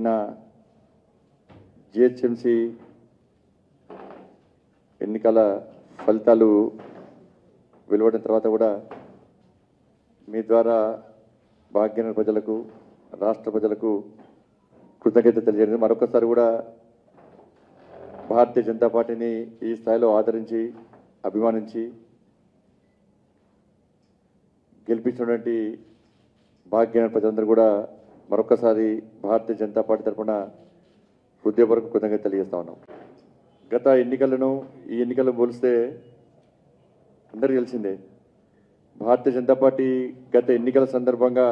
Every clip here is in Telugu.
నిన్న జిహెచ్ఎంసి ఎన్నికల ఫలితాలు వెలువడిన తర్వాత కూడా మీ ద్వారా భాగ్యనగర్ ప్రజలకు రాష్ట్ర ప్రజలకు కృతజ్ఞత తెలియజేయడం మరొకసారి కూడా భారతీయ జనతా పార్టీని ఈ స్థాయిలో ఆదరించి అభిమానించి గెలిపించినటువంటి భాగ్యనగర్ ప్రజలందరూ కూడా మరొకసారి భారతీయ జనతా పార్టీ తరఫున హృదయపూర్వక కృతజ్ఞత తెలియజేస్తా ఉన్నాం గత ఎన్నికలను ఈ ఎన్నికలను పోలిస్తే అందరికీ తెలిసిందే భారతీయ జనతా పార్టీ గత ఎన్నికల సందర్భంగా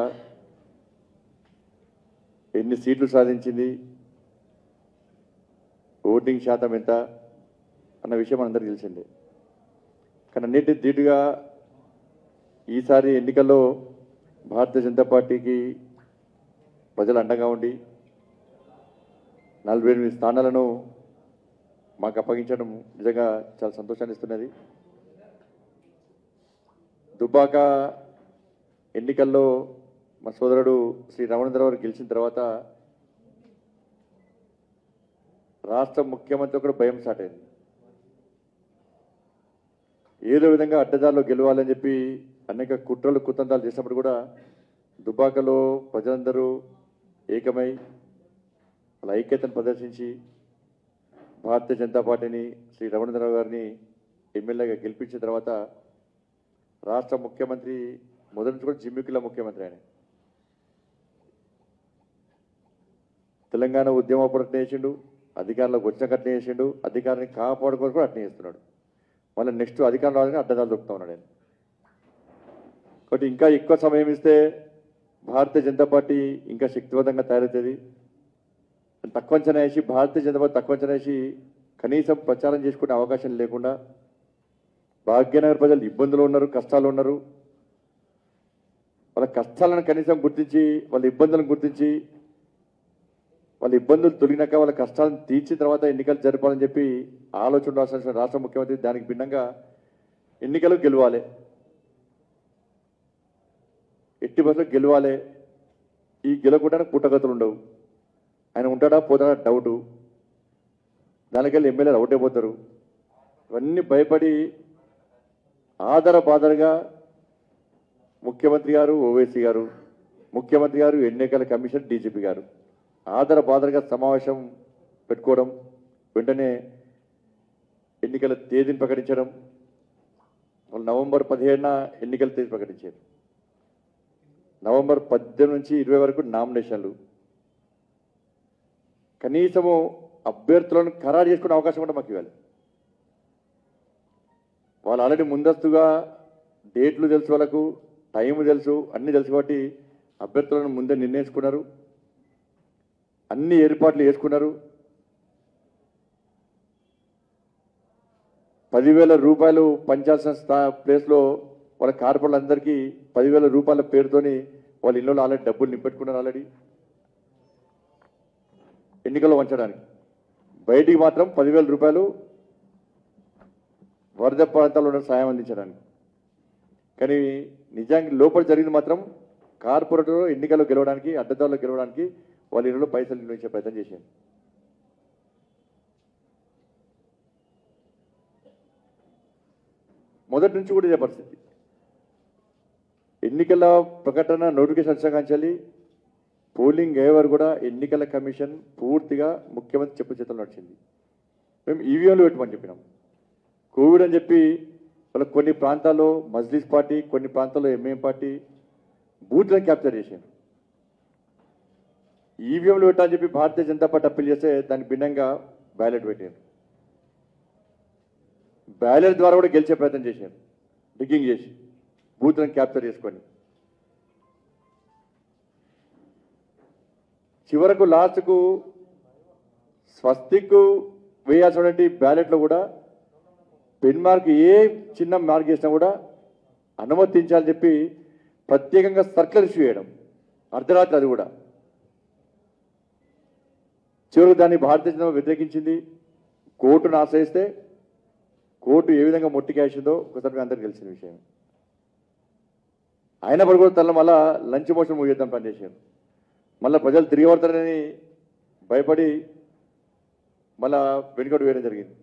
ఎన్ని సీట్లు సాధించింది ఓటింగ్ శాతం ఎంత అన్న విషయం మనందరికీ తెలిసిందే కానీ అన్నిటి ధీటుగా ఈసారి ఎన్నికల్లో భారతీయ జనతా పార్టీకి ప్రజలు అండగా ఉండి నలభై ఎనిమిది స్థానాలను మాకు అప్పగించడం నిజంగా చాలా సంతోషాన్ని ఇస్తున్నది దుబాక ఎన్నికల్లో మా సోదరుడు శ్రీ రమణేంద్ర గారు గెలిచిన తర్వాత రాష్ట్ర ముఖ్యమంత్రి కూడా భయం స్టార్ట్ అయింది ఏదో విధంగా అడ్డదారిలో గెలవాలని చెప్పి అనేక కుట్రలు కుతంత్రాలు చేసినప్పుడు కూడా దుబాకలో ప్రజలందరూ ఏకమై వాళ్ళ ఐక్యతను ప్రదర్శించి భారతీయ జనతా పార్టీని శ్రీ రమణేంద్రరావు గారిని ఎమ్మెల్యేగా గెలిపించిన తర్వాత రాష్ట్ర ముఖ్యమంత్రి మొదటి నుంచి కూడా జిమ్మికిల ముఖ్యమంత్రి ఆయన తెలంగాణ ఉద్యమప్పుడు అట్నే చేసిండు అధికారంలోకి వచ్చినాక అట్నే చేసిండు అధికారాన్ని కాపాడుకోవడం కూడా అట్నే చేస్తున్నాడు మళ్ళీ నెక్స్ట్ అధికారం రావాలని అడ్డదాలు దొరుకుతా ఉన్నాడు ఆయన కాబట్టి ఇంకా ఎక్కువ సమయం ఇస్తే భారతీయ జనతా పార్టీ ఇంకా శక్తివంతంగా తయారవుతుంది తక్కువ అంచనా వేసి భారతీయ జనతా పార్టీ తక్కువ అంచనా వేసి కనీసం ప్రచారం చేసుకునే అవకాశం లేకుండా భాగ్యనగర్ ప్రజలు ఇబ్బందులు ఉన్నారు కష్టాలు ఉన్నారు వాళ్ళ కష్టాలను కనీసం గుర్తించి వాళ్ళ ఇబ్బందులను గుర్తించి వాళ్ళ ఇబ్బందులు తొలగినాక వాళ్ళ కష్టాలను తీర్చిన తర్వాత ఎన్నికలు జరపాలని చెప్పి ఆలోచన ఉండాల్సిన రాష్ట్ర ముఖ్యమంత్రి దానికి భిన్నంగా ఎన్నికలు గెలవాలి ఎట్టి బస్సులో గెలవాలి ఈ గెలవకుండా పుట్టగతులు ఉండవు ఆయన ఉంటాడా పోతాడా డౌటు దానికెళ్ళి ఎమ్మెల్యేలు అవుట్ అయిపోతారు ఇవన్నీ భయపడి ఆధార బాధలుగా ముఖ్యమంత్రి గారు ఓవైసీ గారు ముఖ్యమంత్రి గారు ఎన్నికల కమిషన్ డీజీపీ గారు ఆధార బాధలుగా సమావేశం పెట్టుకోవడం వెంటనే ఎన్నికల తేదీని ప్రకటించడం వాళ్ళు నవంబర్ పదిహేడున ఎన్నికల తేదీ ప్రకటించారు నవంబర్ పద్దెనిమిది నుంచి ఇరవై వరకు నామినేషన్లు కనీసము అభ్యర్థులను ఖరారు చేసుకునే అవకాశం కూడా మాకు ఇవ్వాలి వాళ్ళు ఆల్రెడీ ముందస్తుగా డేట్లు తెలుసు వాళ్ళకు టైం తెలుసు అన్నీ తెలుసు కాబట్టి అభ్యర్థులను ముందే నిర్ణయించుకున్నారు అన్ని ఏర్పాట్లు చేసుకున్నారు పదివేల రూపాయలు పంచాల్సిన స్థా ప్లేస్లో వాళ్ళ కార్పొరేట్లందరికీ పదివేల రూపాయల పేరుతోని వాళ్ళ ఇళ్ళలో ఆల్రెడీ డబ్బులు నింపెట్టుకున్నారు ఆల్రెడీ ఎన్నికల్లో వంచడానికి బయటికి మాత్రం పదివేల రూపాయలు వరద ప్రాంతాల్లో ఉన్న సాయం అందించడానికి కానీ నిజానికి లోపల జరిగింది మాత్రం కార్పొరేటర్ ఎన్నికల్లో గెలవడానికి అడ్డదారులో గెలవడానికి వాళ్ళ ఇళ్ళలో పైసలు నిర్వహించే ప్రయత్నం చేశారు మొదటి నుంచి కూడా ఇదే పరిస్థితి ఎన్నికల ప్రకటన నోటిఫికేషన్ వచ్చాకాంచాలి పోలింగ్ అయ్యే వరకు కూడా ఎన్నికల కమిషన్ పూర్తిగా ముఖ్యమంత్రి చెప్పు చేతులు నడిచింది మేము ఈవీఎంలు పెట్టమని చెప్పినాం కోవిడ్ అని చెప్పి వాళ్ళ కొన్ని ప్రాంతాల్లో మజ్లిస్ పార్టీ కొన్ని ప్రాంతాల్లో ఎంఏం పార్టీ బూత్లను క్యాప్చర్ చేశారు ఈవీఎంలు పెట్టాలని చెప్పి భారతీయ జనతా పార్టీ అప్పీల్ చేస్తే దానికి భిన్నంగా బ్యాలెట్ పెట్టారు బ్యాలెట్ ద్వారా కూడా గెలిచే ప్రయత్నం చేశారు డిగ్గింగ్ చేసి బూత్లను క్యాప్చర్ చేసుకొని చివరకు లాస్ట్కు స్వస్తిక్ వేయాల్సినటువంటి బ్యాలెట్లో కూడా పెన్ మార్క్ ఏ చిన్న మార్క్ చేసినా కూడా అనుమతించాలని చెప్పి ప్రత్యేకంగా సర్కులర్ ఇష్యూ చేయడం అర్ధరాత్రి అది కూడా చివరికి దాన్ని భారతీయ జనతా వ్యతిరేకించింది కోర్టును ఆశ్రయిస్తే కోర్టు ఏ విధంగా మొట్టికేసిందో ఒకసారి మీ అందరికీ తెలిసిన విషయం అయినప్పుడు కూడా తన మళ్ళా లంచ్ మోషన్ ముగిద్దాం పనిచేశారు మళ్ళీ ప్రజలు తిరిగి పడతారని భయపడి మళ్ళా వెనుకడు వేయడం జరిగింది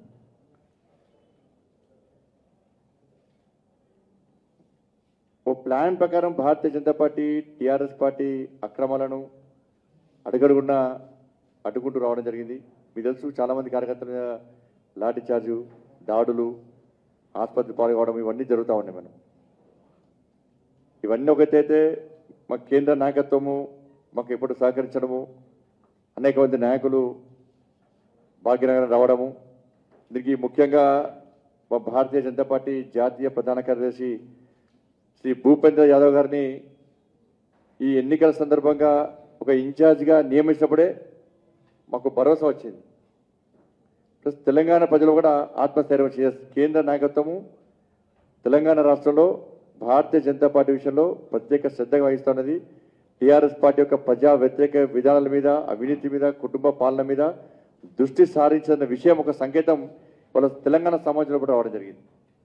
ఓ ప్లాన్ ప్రకారం Bharatiya Janata party TRS party అక్రమాలను అడుగడుగున్న అడ్డుకుంటూ రావడం జరిగింది మీకు తెలుసు చాలామంది కార్యకర్తల మీద లాఠీ చార్జు దాడులు ఆసుపత్రి పాల్గొవడం ఇవన్నీ జరుగుతూ ఉన్నాయి మనం ఇవన్నీ ఒకటైతే మా కేంద్ర నాయకత్వము మాకు ఎప్పుడు సహకరించడము అనేక మంది నాయకులు భాగ్యనగరం రావడము దీనికి ముఖ్యంగా మా భారతీయ జనతా పార్టీ జాతీయ ప్రధాన కార్యదర్శి శ్రీ భూపేంద్ర యాదవ్ గారిని ఈ ఎన్నికల సందర్భంగా ఒక ఇన్ఛార్జిగా నియమించినప్పుడే మాకు భరోసా వచ్చింది ప్లస్ తెలంగాణ ప్రజలు కూడా ఆత్మస్థైర్యం వచ్చి కేంద్ర నాయకత్వము తెలంగాణ రాష్ట్రంలో భారతీయ జనతా పార్టీ విషయంలో ప్రత్యేక శ్రద్ధ వహిస్తున్నది టీఆర్ఎస్ పార్టీ యొక్క ప్రజా వ్యతిరేక విధానాల మీద అవినీతి మీద కుటుంబ పాలన మీద దృష్టి సారించిన విషయం ఒక సంకేతం వాళ్ళ తెలంగాణ సమాజంలో కూడా రావడం జరిగింది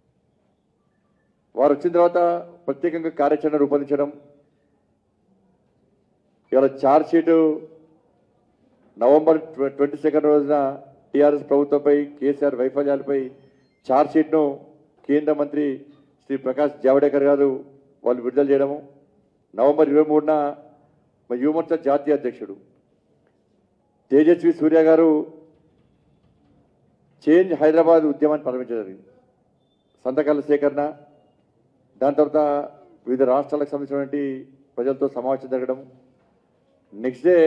వారు వచ్చిన తర్వాత ప్రత్యేకంగా కార్యాచరణ రూపొందించడం ఇవాళ charge sheet November twenty second రోజున టీఆర్ఎస్ ప్రభుత్వంపై కేసీఆర్ వైఫల్యాలపై ఛార్జ్ షీట్ను కేంద్ర మంత్రి శ్రీ ప్రకాష్ జావడేకర్ గారు వాళ్ళు విడుదల చేయడము నవంబర్ ఇరవై మూడున మా యువమోర్చా జాతీయ అధ్యక్షుడు తేజస్వి సూర్య గారు చేంజ్ హైదరాబాద్ ఉద్యమాన్ని ప్రారంభించడం జరిగింది సంతకాల సేకరణ దాని తర్వాత వివిధ రాష్ట్రాలకు సంబంధించినటువంటి ప్రజలతో సమావేశం జరగడం నెక్స్ట్ డే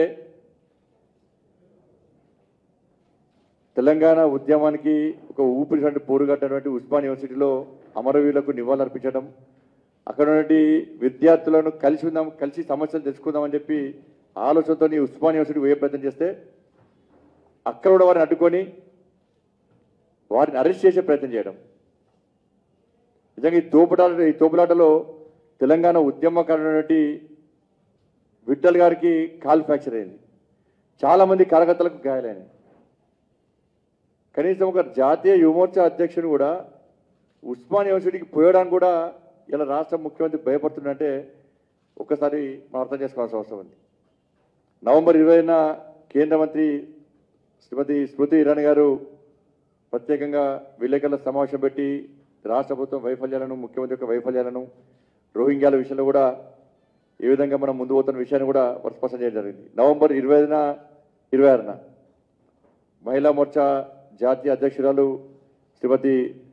తెలంగాణ ఉద్యమానికి ఒక ఊపిరినటువంటి పోరుగట్టినటువంటి ఉస్మాన్ యూనివర్సిటీలో అమరవీరులకు నివాళులర్పించడం అక్కడ ఉన్నటువంటి విద్యార్థులను కలిసి ఉందాం కలిసి సమస్యలు తెలుసుకుందామని చెప్పి ఆలోచనతో ఉస్మాన్ యూనివర్సిటీ పోయే ప్రయత్నం చేస్తే అక్కడ కూడా వారిని అడ్డుకొని వారిని అరెస్ట్ చేసే ప్రయత్నం చేయడం నిజంగా ఈ తోపులాట ఈ తోపులాటలో తెలంగాణ ఉద్యమకారుడైనటువంటి విఠల్ గారికి కాల్ ఫ్రాక్చర్ అయింది చాలామంది కార్యకర్తలకు గాయాలైనాయి కనీసం ఒక జాతీయ యువమోర్చా అధ్యక్షుడు కూడా ఉస్మాన్ యూనివర్సిటీకి పోయడానికి కూడా ఇలా రాష్ట్ర ముఖ్యమంత్రి భయపడుతుందంటే ఒక్కసారి మనం అర్థం చేసుకోవాల్సిన అవసరం ఉంది నవంబర్ ఇరవైన కేంద్ర మంత్రి శ్రీమతి స్మృతి ఇరానీ గారు ప్రత్యేకంగా విలేకరుల సమావేశం పెట్టి రాష్ట్ర ప్రభుత్వం వైఫల్యాలను ముఖ్యమంత్రి యొక్క వైఫల్యాలను రోహింగ్యాల విషయంలో కూడా ఏ విధంగా మనం ముందు పోతున్న విషయాన్ని కూడా వారు స్పష్టం చేయడం జరిగింది నవంబర్ ఇరవై ఐదున ఇరవై ఆరున మహిళా మోర్చా జాతీయ అధ్యక్షురాలు శ్రీమతి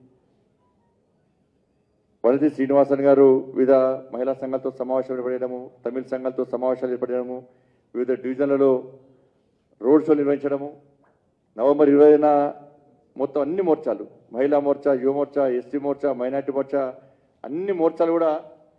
వనతి శ్రీనివాసన్ గారు వివిధ మహిళా సంఘాలతో సమావేశాలు ఏర్పడము తమిళ సంఘాలతో సమావేశాలు ఏర్పడము వివిధ డివిజన్లలో రోడ్ షోలు నిర్వహించడము నవంబర్ ఇరవైన మొత్తం అన్ని మోర్చాలు మహిళా మోర్చా యువ మోర్చా ఎస్సీ మోర్చా మైనార్టీ మోర్చా అన్ని మోర్చాలు కూడా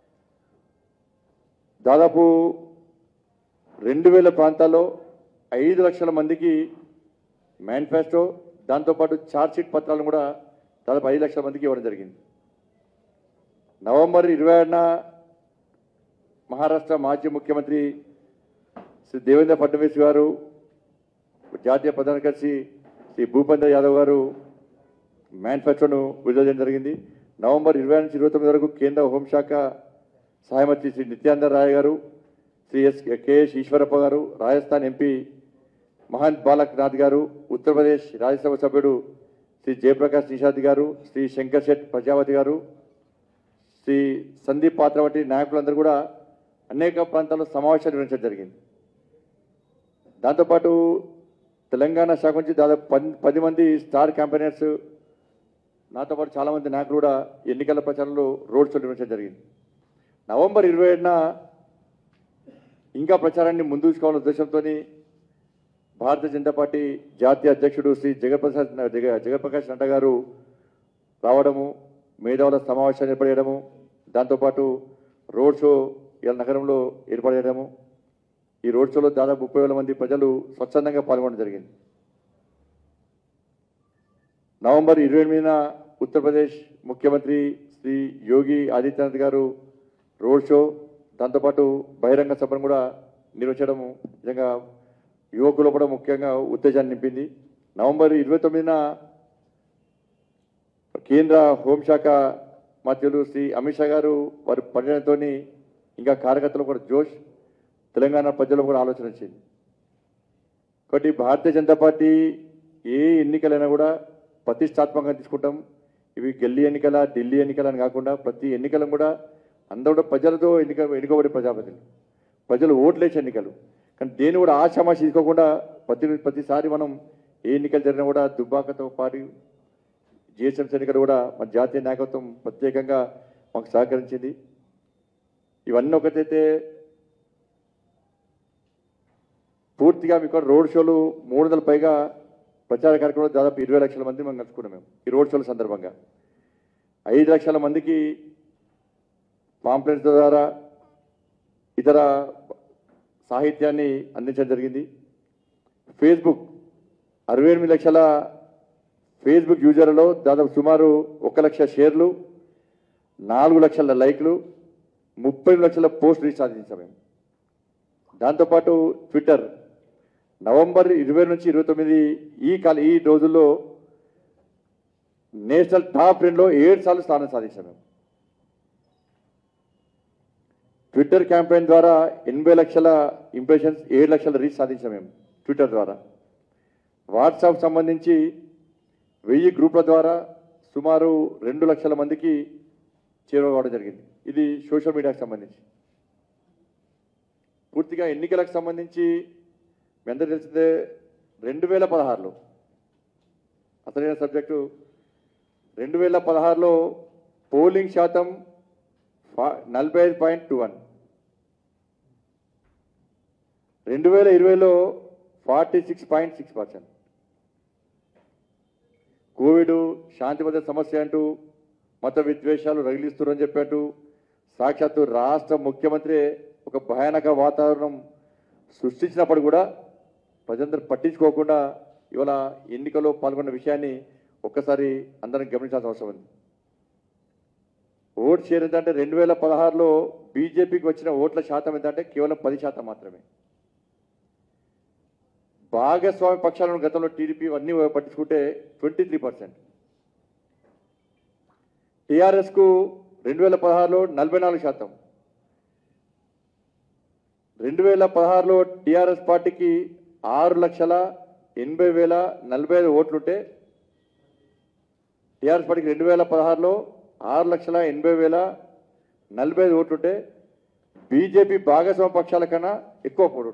దాదాపు రెండు వేల ప్రాంతాల్లో ఐదు లక్షల మందికి మేనిఫెస్టో దాంతోపాటు ఛార్జ్ షీట్ పత్రాలను కూడా దాదాపు ఐదు లక్షల మందికి ఇవ్వడం జరిగింది నవంబర్ ఇరవై ఆరున మహారాష్ట్ర మాజీ ముఖ్యమంత్రి శ్రీ దేవేంద్ర ఫడ్నవీస్ గారు జాతీయ ప్రధాన కార్యదర్శి శ్రీ భూపేంద్ర యాదవ్ గారు మేనిఫెస్టోను విడుదల చేయడం జరిగింది నవంబర్ ఇరవై నుంచి ఇరవై తొమ్మిది వరకు కేంద్ర హోంశాఖ సహాయమంత్రి శ్రీ నిత్యానంద రాయ్ గారు శ్రీ ఎస్ కెఎస్ ఈశ్వరప్ప గారు రాజస్థాన్ ఎంపీ మహంత్ బాలక్ నాథ్ గారు ఉత్తరప్రదేశ్ రాజ్యసభ సభ్యుడు శ్రీ జయప్రకాష్ నిషాద్ గారు శ్రీ శంకర్ శెట్ ప్రజావతి గారు శ్రీ సందీప్ పాత్ర వంటి నాయకులందరూ కూడా అనేక ప్రాంతాల్లో సమావేశాలు నిర్వహించడం జరిగింది దాంతోపాటు తెలంగాణ శాఖ నుంచి దాదాపు పది పది మంది స్టార్ క్యాంపెయినర్స్ నాతో పాటు చాలామంది నాయకులు కూడా ఎన్నికల ప్రచారంలో రోడ్ షో నిర్వహించడం జరిగింది నవంబర్ ఇరవై ఏడున ఇంకా ప్రచారాన్ని ముందుకు తీసుకోవాలనే ఉద్దేశంతో భారతీయ జనతా పార్టీ జాతీయ అధ్యక్షుడు శ్రీ జగప్రసాద్ జగ జగప్రకాష్ నడ్డా గారు రావడము మేధావుల సమావేశాన్ని ఏర్పడేయడము దాంతోపాటు రోడ్ షో ఇలా నగరంలో ఏర్పాటు చేయడము ఈ రోడ్ షోలో దాదాపు ముప్పై వేల మంది ప్రజలు స్వచ్ఛందంగా పాల్గొనడం జరిగింది నవంబర్ ఇరవై ఎనిమిదిన ఉత్తరప్రదేశ్ ముఖ్యమంత్రి శ్రీ యోగి ఆదిత్యనాథ్ గారు రోడ్ షో దాంతోపాటు బహిరంగ సభను కూడా నిర్వహించడము నిజంగా యువకులు కూడా ముఖ్యంగా ఉత్తేజాన్ని నింపింది నవంబర్ ఇరవై తొమ్మిదిన కేంద్ర హోంశాఖ మంత్రులు శ్రీ అమిత్ షా గారు వారి పర్యటనతో ఇంకా కార్యకర్తలు కూడా జోష్ తెలంగాణ ప్రజలు కూడా ఆలోచన వచ్చింది కాబట్టి భారతీయ జనతా పార్టీ ఏ ఎన్నికలైనా కూడా ప్రతిష్టాత్మకంగా తీసుకుంటాం ఇవి గల్లీ ఎన్నికల ఢిల్లీ ఎన్నికలని కాకుండా ప్రతి ఎన్నికలను కూడా అందరూ కూడా ప్రజలతో ఎన్నిక ఎన్నుకోబడే ప్రజాప్రతినిధులు ప్రజలు ఓట్లేసే ఎన్నికలు కానీ దేని కూడా ఆశామాషి తీసుకోకుండా ప్రతి ప్రతిసారి మనం ఏ ఎన్నికలు జరిగినా కూడా దుబ్బాకతో పాటు జిహెచ్ఎంసీ ఎన్నికలు కూడా మన జాతీయ నాయకత్వం ప్రత్యేకంగా మాకు సహకరించింది ఇవన్నీ ఒకటైతే పూర్తిగా మీకు రోడ్ షోలు మూడు వందల పైగా ప్రచార కార్యక్రమాలు దాదాపు ఇరవై లక్షల మంది మనం కలుసుకున్నాం మేము ఈ రోడ్ షోల సందర్భంగా ఐదు లక్షల మందికి పాంప్లెట్స్ ద్వారా ఇతర సాహిత్యాన్ని అందించడం జరిగింది ఫేస్బుక్ అరవై ఎనిమిది లక్షల ఫేస్బుక్ యూజర్లలో దాదాపు సుమారు ఒక లక్ష షేర్లు నాలుగు లక్షల లైక్లు ముప్పై లక్షల పోస్ట్ రీచ్ సాధించాం మేము దాంతోపాటు ట్విట్టర్ నవంబర్ ఇరవై నుంచి ఇరవై తొమ్మిది ఈ కాల ఈ రోజుల్లో నేషనల్ టాప్ టెన్లో ఏడు సార్లు స్థానం సాధించాం మేము ట్విట్టర్ క్యాంపెయిన్ ద్వారా ఎనభై లక్షల ఇంప్రెషన్స్ ఏడు లక్షల రీచ్ సాధించాం మేము ట్విట్టర్ ద్వారా వాట్సాప్ సంబంధించి వెయ్యి గ్రూపుల ద్వారా సుమారు రెండు లక్షల మందికి చేరువవడం జరిగింది ఇది సోషల్ మీడియాకు సంబంధించి పూర్తిగా ఎన్నికలకు సంబంధించి మీ అందరూ తెలిసిందే రెండు వేల పదహారులో అసలైన సబ్జెక్టు రెండు వేల పదహారులో పోలింగ్ శాతం ఫా- నలభై ఐదు పాయింట్ టూ వన్ రెండు వేల ఇరవైలో forty six point six percent Covid శాంతి భద్రత సమస్య అంటూ మత విద్వేషాలు రగిలిస్తున్నారని చెప్పాడు సాక్షాత్తు రాష్ట్ర ముఖ్యమంత్రి ఒక భయానక వాతావరణం సృష్టించినప్పుడు కూడా ప్రజలందరూ పట్టించుకోకుండా ఇవాళ ఎన్నికల్లో పాల్గొన్న విషయాన్ని ఒక్కసారి అందరం గమనించాల్సిన అవసరం ఉంది ఓట్ షేర్ ఎంతంటే రెండు వేల పదహారులో బీజేపీకి వచ్చిన ఓట్ల శాతం ఎంతంటే కేవలం పది శాతం మాత్రమే భాగస్వామి పక్షాలను గతంలో టీడీపీ అన్ని పట్టించుకుంటే ట్వంటీ త్రీ పర్సెంట్ టీఆర్ఎస్కు రెండు వేల పదహారులో నలభై నాలుగు శాతం రెండు వేల పదహారులో టీఆర్ఎస్ పార్టీకి ఆరు లక్షల ఎనభై వేల నలభై ఐదు ఓట్లుంటే టీఆర్ఎస్ పార్టీకి రెండు వేల పదహారులో ఆరు లక్షల ఎనభై వేల నలభై ఐదు ఓట్లుంటే బీజేపీ భాగస్వామ్య పక్షాల కన్నా ఎక్కువ ఓట్లు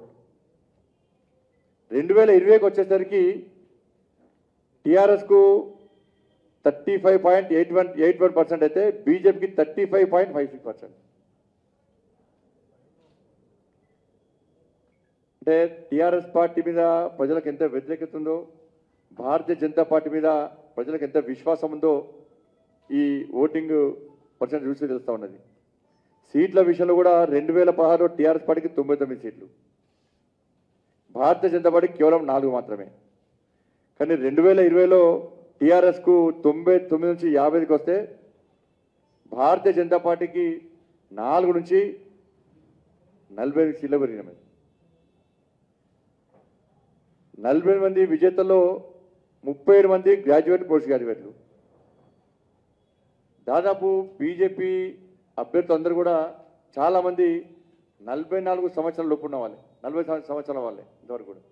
రెండు వేల ఇరవైకి వచ్చేసరికి టీఆర్ఎస్కు thirty five point eight one eight one percent అయితే బీజేపీకి thirty five point five six percent అంటే టీఆర్ఎస్ పార్టీ మీద ప్రజలకు ఎంత వ్యతిరేకత ఉందో భారతీయ జనతా పార్టీ మీద ప్రజలకు ఎంత విశ్వాసం ఉందో ఈ ఓటింగ్ పర్సెంట్ చూసి తెలుస్తూ ఉన్నది సీట్ల విషయంలో కూడా రెండు వేల పదహారులో టీఆర్ఎస్ పార్టీకి తొంభై తొమ్మిది సీట్లు భారతీయ జనతా పార్టీకి కేవలం నాలుగు మాత్రమే కానీ రెండు వేల ఇరవైలో టీఆర్ఎస్కు తొంభై తొమ్మిది నుంచి యాభైకి వస్తే భారతీయ జనతా పార్టీకి నాలుగు నుంచి నలభై ఐదు సీట్లు పెరిగినాయి నలభై మంది విజేతల్లో ముప్పై ఏడు మంది గ్రాడ్యుయేట్ పోస్ట్ గ్రాడ్యుయేట్లు దాదాపు బీజేపీ అభ్యర్థులు అందరూ కూడా చాలామంది నలభై నాలుగు సంవత్సరాల లోపు ఉన్న వాళ్ళే నలభై సంవ- సంవత్సరాల వాళ్ళే ఇంతవరకు కూడా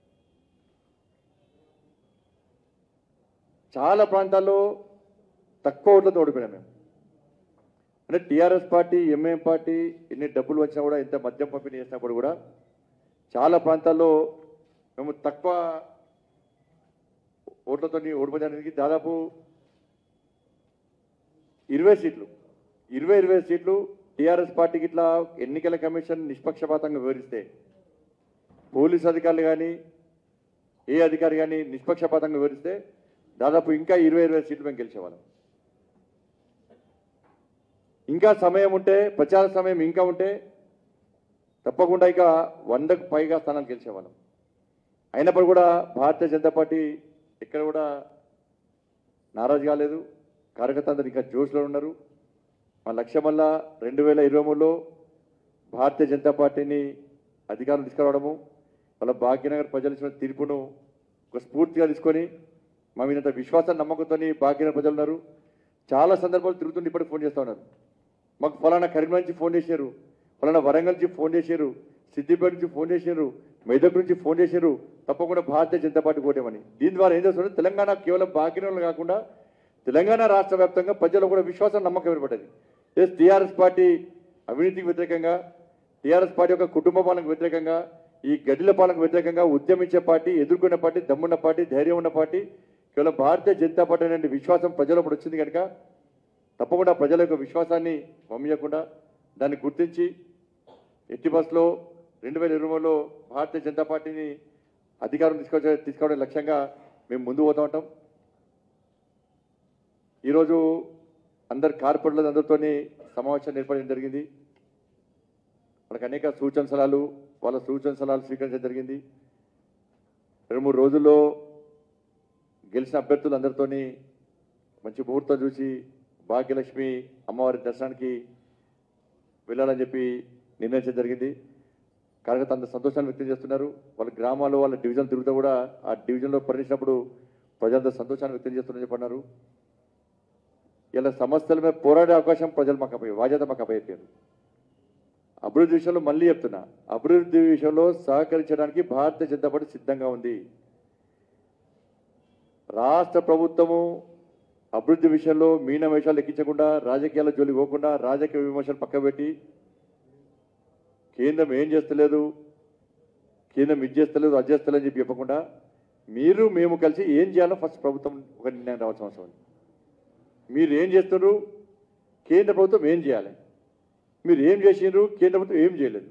చాలా ప్రాంతాల్లో తక్కువ ఓట్లతో ఓడిపోయినాం మేము అంటే టీఆర్ఎస్ పార్టీ ఎంఐఎం పార్టీ ఎన్ని డబ్బులు వచ్చినా కూడా ఎంత మద్యం పంపిణీ చేసినప్పుడు కూడా చాలా ప్రాంతాల్లో మేము తక్కువ ఓట్లతో ఓడిపోయడానికి దాదాపు ఇరవై సీట్లు ఇరవై ఇరవై సీట్లు టీఆర్ఎస్ పార్టీకి ఇట్లా ఎన్నికల కమిషన్ నిష్పక్షపాతంగా వివరిస్తే పోలీస్ అధికారులు కానీ ఏ అధికారి కానీ నిష్పక్షపాతంగా వివరిస్తే దాదాపు ఇంకా ఇరవై ఇరవై సీట్లు మేము గెలిచేవాళ్ళం ఇంకా సమయం ఉంటే ప్రచార సమయం ఇంకా ఉంటే తప్పకుండా ఇక వందకు పైగా స్థానాలు గెలిచేవాళ్ళం అయినప్పుడు కూడా భారతీయ జనతా పార్టీ ఎక్కడ కూడా నారాజు కాలేదు కార్యకర్తలు ఇంకా జోష్లో ఉన్నారు మా లక్ష్యం వల్ల రెండు వేల ఇరవై మూడులో భారతీయ జనతా పార్టీని అధికారం తీసుకురావడము వాళ్ళ భాగ్యనగర్ ప్రజలు ఇచ్చిన తీర్పును ఒక స్ఫూర్తిగా తీసుకొని మా మీద విశ్వాసం నమ్మకంతో భాగ్యనగర్ ప్రజలు ఉన్నారు చాలా సందర్భాలు తిరుగుతుండి ఇప్పటికి ఫోన్ చేస్తూ ఉన్నారు మాకు ఫలానా కరీంనగర్ నుంచి ఫోన్ చేశారు ఫలానా వరంగల్ నుంచి ఫోన్ చేశారు సిద్దిపేట నుంచి ఫోన్ చేశారు మెదక్ నుంచి ఫోన్ చేశారు తప్పకుండా భారతీయ జనతా పార్టీ కోటేమని దీని ద్వారా ఏం చేస్తున్నారు తెలంగాణ కేవలం బాకినంలో కాకుండా తెలంగాణ రాష్ట్ర వ్యాప్తంగా ప్రజలు కూడా విశ్వాసం నమ్మకం ఏర్పడ్డది ఎస్ టీఆర్ఎస్ పార్టీ అవినీతికి వ్యతిరేకంగా టీఆర్ఎస్ పార్టీ యొక్క కుటుంబ పాలనకు వ్యతిరేకంగా ఈ గడిల పాలనకు వ్యతిరేకంగా ఉద్యమించే పార్టీ ఎదుర్కొన్న పార్టీ దమ్మున్న పార్టీ ధైర్యం ఉన్న పార్టీ కేవలం భారతీయ జనతా పార్టీ అనే విశ్వాసం ప్రజల్లో ఇప్పుడు వచ్చింది కనుక తప్పకుండా ప్రజల యొక్క విశ్వాసాన్ని మమ్మీయకుండా దాన్ని గుర్తించి ఎట్టి బస్సులో రెండు వేల ఇరవై మూడులో భారతీయ జనతా పార్టీని అధికారం తీసుకొచ్చే తీసుకోవడం లక్ష్యంగా మేము ముందు పోతూ ఉంటాం ఈరోజు అందరు కార్పొరేట్ల అందరితోని సమావేశం ఏర్పడడం జరిగింది వాళ్ళకి అనేక సూచన సలహాలు వాళ్ళ సూచన సలహాలు స్వీకరించడం జరిగింది రెండు మూడు రోజుల్లో గెలిచిన అభ్యర్థులు అందరితోని మంచి ముహూర్తం చూసి భాగ్యలక్ష్మి అమ్మవారి దర్శనానికి వెళ్ళాలని చెప్పి నిర్ణయించడం జరిగింది కార్యకర్త అంత సంతోషాన్ని వ్యక్తం చేస్తున్నారు వాళ్ళ గ్రామాల్లో వాళ్ళ డివిజన్ తిరుగుతూ కూడా ఆ డివిజన్లో పరిణించినప్పుడు ప్రజలంతా సంతోషాన్ని వ్యక్తం చేస్తున్నారని చెప్పన్నారు ఇలా సమస్యల మీద పోరాడే అవకాశం ప్రజలు మాకు అప్పయ్యారు బాధ్యత మాకు అప్పయ్యారు అభివృద్ధి విషయంలో మళ్ళీ చెప్తున్నా అభివృద్ధి విషయంలో సహకరించడానికి భారతీయ జనతా పార్టీ సిద్ధంగా ఉంది రాష్ట్ర ప్రభుత్వము అభివృద్ధి విషయంలో మీన వేషాలు ఎక్కించకుండా రాజకీయాల జోలికి పోకుండా రాజకీయ విమర్శలు పక్కబెట్టి కేంద్రం ఏం చేస్తలేదు కేంద్రం ఇది చేస్తలేదు అది చేస్తలేదని చెప్పి చెప్పకుండా మీరు మేము కలిసి ఏం చేయాలో ఫస్ట్ ప్రభుత్వం ఒక నిర్ణయం రావాల్సిన అవసరం ఉంది మీరు ఏం చేస్తున్నారు కేంద్ర ప్రభుత్వం ఏం చేయాలి మీరు ఏం చేసిండ్రు కేంద్ర ప్రభుత్వం ఏం చేయలేదు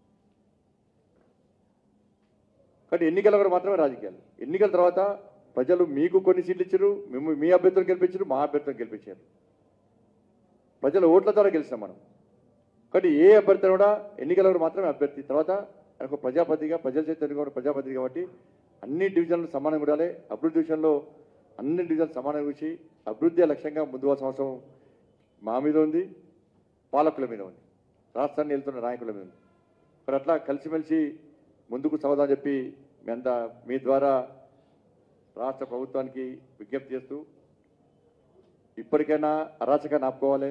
కాబట్టి ఎన్నికల వరకు మాత్రమే రాజకీయాలు ఎన్నికల తర్వాత ప్రజలు మీకు కొన్ని సీట్లు ఇచ్చారు మేము మీ అభ్యర్థులను గెలిపించారు మా అభ్యర్థులను గెలిపించారు ప్రజల ఓట్ల ద్వారా గెలిచినాం మనం కాబట్టి ఏ అభ్యర్థి కూడా ఎన్నికల వరకు మాత్రమే అభ్యర్థి తర్వాత ఆయన ఒక ప్రజాపతిగా ప్రజల చేత ఎన్నుకోవడం ప్రజాపతి కాబట్టి అన్ని డివిజన్లు సమానంగా ఉండాలి అభివృద్ధి విషయంలో అన్ని డివిజన్లు సమానంగా చూసి అభివృద్ధి లక్ష్యంగా ముందు పోవాల్సిన అవసరం మా మీద ఉంది పాలకుల మీద ఉంది రాష్ట్రాన్ని వెళ్తున్న నాయకుల మీద ఉంది మరి అట్లా కలిసిమెలిసి ముందుకు సాగుదామని చెప్పి మీ అంతా మీ ద్వారా రాష్ట్ర ప్రభుత్వానికి విజ్ఞప్తి చేస్తూ ఇప్పటికైనా అరాచకాన్ని ఆపుకోవాలి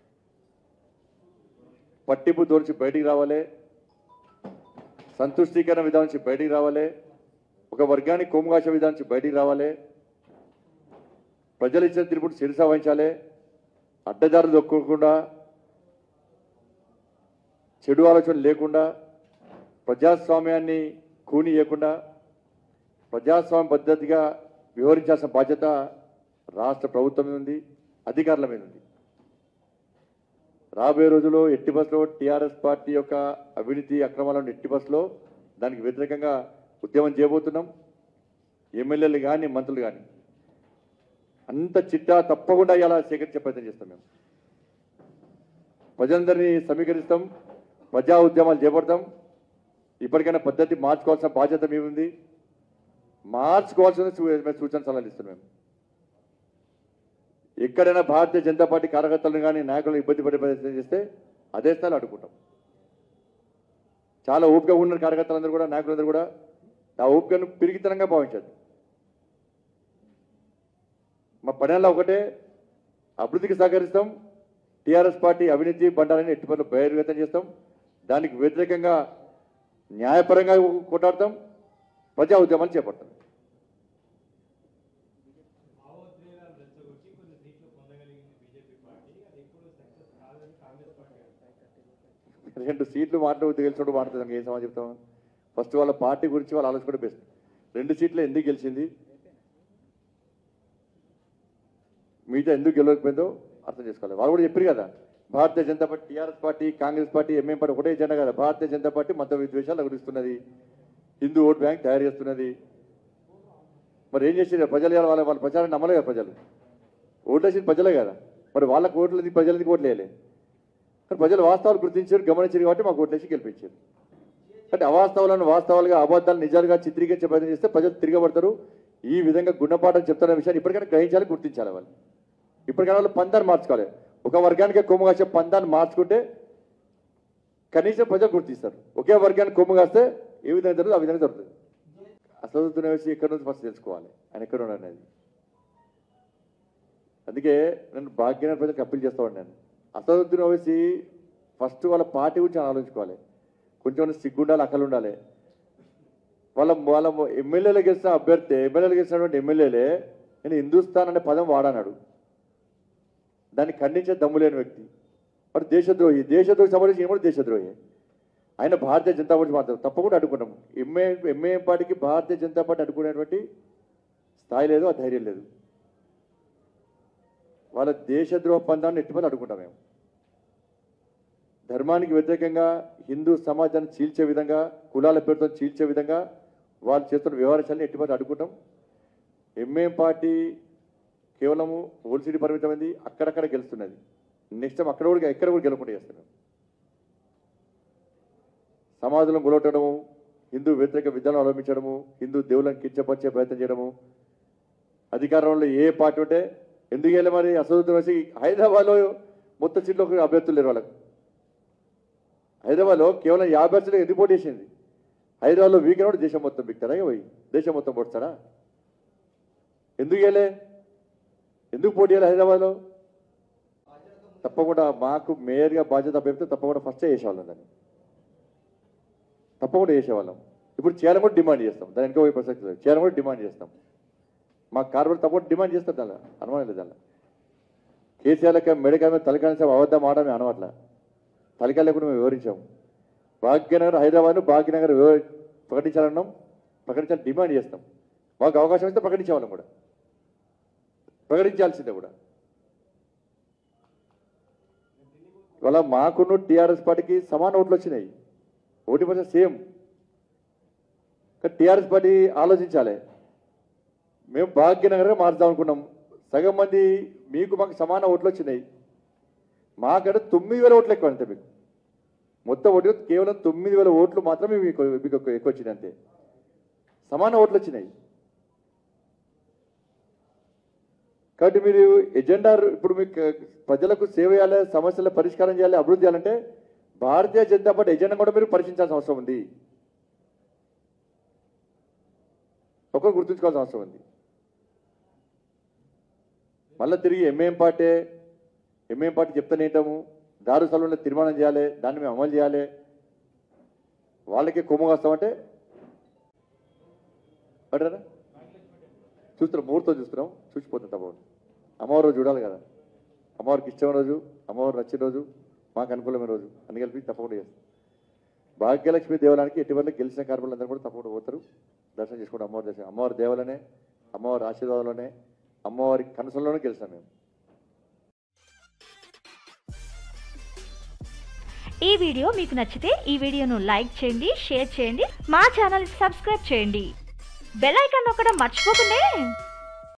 పట్టింపు దోర్చి బయటికి రావాలి సంతుష్టీకరణ విధానం నుంచి బయటికి రావాలి ఒక వర్గానికి కొమ్ముగాశ విధానం నుంచి బయటికి రావాలి ప్రజలు ఇచ్చిన తీర్పుడు శిరస వహించాలి అడ్డదారులు దొక్కకుండా చెడు ఆలోచన లేకుండా ప్రజాస్వామ్యాన్ని కూనియకుండా ప్రజాస్వామ్య పద్ధతిగా వివరించాల్సిన బాధ్యత రాష్ట్ర ప్రభుత్వం మీద ఉంది అధికారుల మీద ఉంది రాబోయే రోజుల్లో ఎట్టి బస్సులో టీఆర్ఎస్ పార్టీ యొక్క అవినీతి అక్రమాలను ఎట్టి బస్సులో దానికి వ్యతిరేకంగా ఉద్యమం చేయబోతున్నాం ఎమ్మెల్యేలు కానీ మంత్రులు కానీ అంత చిట్టా తప్పకుండా ఇలా సేకరించే ప్రయత్నం చేస్తాం మేము ప్రజలందరినీ సమీకరిస్తాం ప్రజా ఉద్యమాలు చేపడతాం ఇప్పటికైనా పద్ధతి మార్చుకోవాల్సిన బాధ్యత మీ ఉంది మార్చుకోవాల్సిన సూ- మేము సూచన సలహాలు ఇస్తున్నాం మేము ఎక్కడైనా భారతీయ జనతా పార్టీ కార్యకర్తలను కానీ నాయకులను ఇబ్బంది పడే ప్రయత్నం చేస్తే అదే స్థాయిలో అడ్డుకుంటాం చాలా ఓపిక ఉన్న కార్యకర్తలందరూ కూడా నాయకులందరూ కూడా ఆ ఓపికను పిరిగితనంగా భావించదు మా పనేళ్ళ ఒకటే అభివృద్ధికి సహకరిస్తాం టీఆర్ఎస్ పార్టీ అవినీతి బండాలని ఎట్టి పనులు బహిర్గతం చేస్తాం దానికి వ్యతిరేకంగా న్యాయపరంగా కొట్లాడతాం ప్రజా ఉద్యమాలు చేపడతాం భావోద్వేగాలు రెచ్చగొట్టి కొన్ని సీట్లు పొందగలిగింది బీజేపీ పార్టీ అది ఇప్పుడు సక్సెస్ కాదని కాంగ్రెస్ పార్టీ అంటారు రెండు సీట్లు మాట్లాడు గెలిచినప్పుడు మాట్లాడుతుంది ఏం సమాజం చెప్తాం ఫస్ట్ వాళ్ళ పార్టీ గురించి వాళ్ళు ఆలోచించుకుంటే బెస్ట్ రెండు సీట్లు ఎందుకు గెలిచింది మిగతా ఎందుకు గెలవకపోయిందో అర్థం చేసుకోవాలి వాళ్ళు కూడా చెప్పారు కదా Bharatiya Janata party TRS party Congress party MM party ఒకటే జెండా కదా భారతీయ జనతా పార్టీ మత విద్వేషాలు అగురిస్తున్నది హిందూ ఓట్ బ్యాంక్ తయారు చేస్తున్నది మరి ఏం చేసింది ప్రజలు ఇవాళ వాళ్ళ వాళ్ళ ప్రచారం నమ్మలే కదా ప్రజలు ఓట్లేసింది ప్రజలే కదా మరి వాళ్ళకు ఓట్లు ఎందుకు ప్రజలు ఎందుకు ఓట్లు వేయలే కానీ ప్రజలు వాస్తవాలు గుర్తించారు గమనించారు కాబట్టి మాకు ఓట్లేసి గెలిపించారు అంటే అవాస్తవాలను వాస్తవాలుగా అబద్ధాలు నిజాలుగా చిత్రీకరించే ప్రయత్నం చేస్తే ప్రజలు తిరగబడతారు ఈ విధంగా గుణపాఠం చెప్తున్న విషయాన్ని ఇప్పటికైనా గ్రహించాలి గుర్తించాలి వాళ్ళు ఇప్పటికైనా వాళ్ళు పందాన్ని మార్చుకోవాలి ఒక వర్గానికి కొమ్ము కాసే పందాన్ని మార్చుకుంటే కనీసం ప్రజలు గుర్తిస్తారు ఒకే వర్గానికి కొమ్ము కాస్తే ఏ విధంగా జరుగుతుంది ఆ విధంగా జరుగుతుంది అసదుద్దీన్ వేసి ఎక్కడి నుంచి ఫస్ట్ తెలుసుకోవాలి ఆయన ఎక్కడ ఉన్నాడు అనేది అందుకే నేను భాగ్యమైన ప్రజలకు అప్పీల్ చేస్తా ఉన్నాను అసదుద్దీన్ ఓవైసీ ఫస్ట్ వాళ్ళ పార్టీ గురించి ఆలోచించుకోవాలి కొంచెం సిగ్గుండాలి అక్కలు ఉండాలి వాళ్ళ వాళ్ళ ఎమ్మెల్యేలు గెలిచిన అభ్యర్థి ఎమ్మెల్యేలు గెలిచినటువంటి ఎమ్మెల్యేలే నేను హిందుస్థాన్ అనే పదం వాడన్నాడు దాన్ని ఖండించే దమ్ము లేని వ్యక్తి వాడు దేశద్రోహి దేశద్రోహి సంబంధించి ఈయన కూడా దేశద్రోహి ఆయన భారతీయ జనతా పార్టీ మాత్రం తప్పకుండా అడ్డుకున్నాం ఎంఏ ఎంఏ పార్టీకి భారతీయ జనతా పార్టీ అడ్డుకునేటువంటి స్థాయి లేదు ఆ ధైర్యం లేదు వాళ్ళ దేశద్రోహ పందాన్ని ఎట్టుమని అడ్డుకుంటాం మేము ధర్మానికి వ్యతిరేకంగా హిందూ సమాజాన్ని చీల్చే విధంగా కులాల పేరుతో చీల్చే విధంగా వాళ్ళు చేస్తున్న వ్యవహారాన్ని ఎట్టుమని అడ్డుకుంటాం ఎంఏం పార్టీ కేవలము ఓల్సిటీ పరిమితమైంది అక్కడక్కడ గెలుస్తున్నది నెక్స్ట్ టైం అక్కడ కూడా ఎక్కడ కూడా గెలవకుండా చేస్తున్నాం సమాజంలో గొలవటము హిందూ వ్యతిరేక విధానం అవలంబించడము హిందూ దేవులను కించపరిచే ప్రయత్నం చేయడము అధికారంలో ఏ పార్టీ ఉంటే ఎందుకు వెళ్ళి మరి అసదుద్దీన్ వచ్చి హైదరాబాద్లో మొత్తం సీట్లో అభ్యర్థులు లేరు వాళ్ళకు హైదరాబాద్లో కేవలం యాభై అభ్యర్థులు ఎందుకు పోటీ చేసింది హైదరాబాద్లో వీకెండ్ కూడా దేశం మొత్తం బిక్తారా ఇక పోయి దేశం మొత్తం పొడుస్తారా ఎందుకు వెళ్ళే ఎందుకు పోటీ చేయాలి హైదరాబాద్లో తప్పకుండా మాకు మేయర్గా బాధ్యత పెడితే తప్పకుండా ఫస్టే చేసేవాళ్ళం దాన్ని తప్పకుండా చేసేవాళ్ళం ఇప్పుడు చేయాలని కూడా డిమాండ్ చేస్తాం దాని ఇంకా పోయే ప్రసక్తి లేదు చేయాలని కూడా డిమాండ్ చేస్తాం మా కార్పొరేట్ తప్పకుండా డిమాండ్ చేస్తాం దానిలో అనుమానం లేదు దానిలో కేసీఆర్లకి మెడికల్ మీద తలకాయ సేవ అబద్ధం మాట మేము అనవట్ల తలకాయ లేకుండా మేము వివరించాము భాగ్యనగర్ హైదరాబాద్ను భాగ్యనగర్ వివర ప్రకటించాలన్నాం ప్రకటించాలని డిమాండ్ చేస్తాం మాకు అవకాశం ఇస్తే ప్రకటించేవాళ్ళం కూడా ప్రకటించాల్సిందే కూడా ఇవాళ మాకున్న టీఆర్ఎస్ పార్టీకి సమాన ఓట్లు వచ్చినాయి ఓటీ పర్సెంట్ సేమ్ కానీ టీఆర్ఎస్ పార్టీ ఆలోచించాలి మేము భాగ్యనగర్గా మార్చుదాం అనుకున్నాం సగం మంది మీకు మాకు సమాన ఓట్లు వచ్చినాయి మాకంటే తొమ్మిది వేల ఓట్లు ఎక్కువ అంతే మీకు మొత్తం ఓటు కేవలం తొమ్మిది వేల ఓట్లు మాత్రమే మీకు మీకు ఎక్కువ ఎక్కువ వచ్చినాయి అంతే సమాన ఓట్లు వచ్చినాయి కాబట్టి మీరు ఎజెండా ఇప్పుడు మీకు ప్రజలకు సేవ చేయాలి సమస్యల పరిష్కారం చేయాలి అభివృద్ధి చేయాలంటే భారతీయ జనతా పార్టీ ఎజెండా కూడా మీరు పరిశీలించాల్సిన అవసరం ఉంది ఒకరు గుర్తుంచుకోవాల్సిన అవసరం ఉంది మళ్ళీ తిరిగి ఎంఏం పార్టీ ఎంఏం పార్టీ చెప్తానే ఏంటాము దారు స్థలంలో తీర్మానం చేయాలి దాన్ని మేము అమలు చేయాలి వాళ్ళకే కొమ్ము కాస్తామంటే అంటారా చూస్తున్నాం ముహూర్తం చూస్తున్నాం చూసిపోతాం తప్పకుండా అమ్మవారి రోజు చూడాలి కదా అమ్మవారికి ఇష్టమైన రోజు అమ్మవారు నచ్చిన రోజు మాకు అనుకూలమైన రోజు అన్ని కలిపి తప్పకుండా చేస్తాం భాగ్యలక్ష్మి దేవాలయానికి ఎటువంటి గెలిచిన కార్మికులందరూ కూడా తప్పకుండా పోతారు దర్శనం చేసుకుంటాం అమ్మవారి దర్శనం అమ్మవారి దేవాలనే అమ్మవారి ఆశీర్వాదంలోనే అమ్మవారి కనసంలోనే గెలిచాం మేము ఈ వీడియో మీకు నచ్చితే ఈ వీడియోను లైక్ చేయండి షేర్ చేయండి మా ఛానల్ సబ్స్క్రైబ్ చేయండి బెల్ ఐకాన్ నొక్కడం మర్చిపోకండి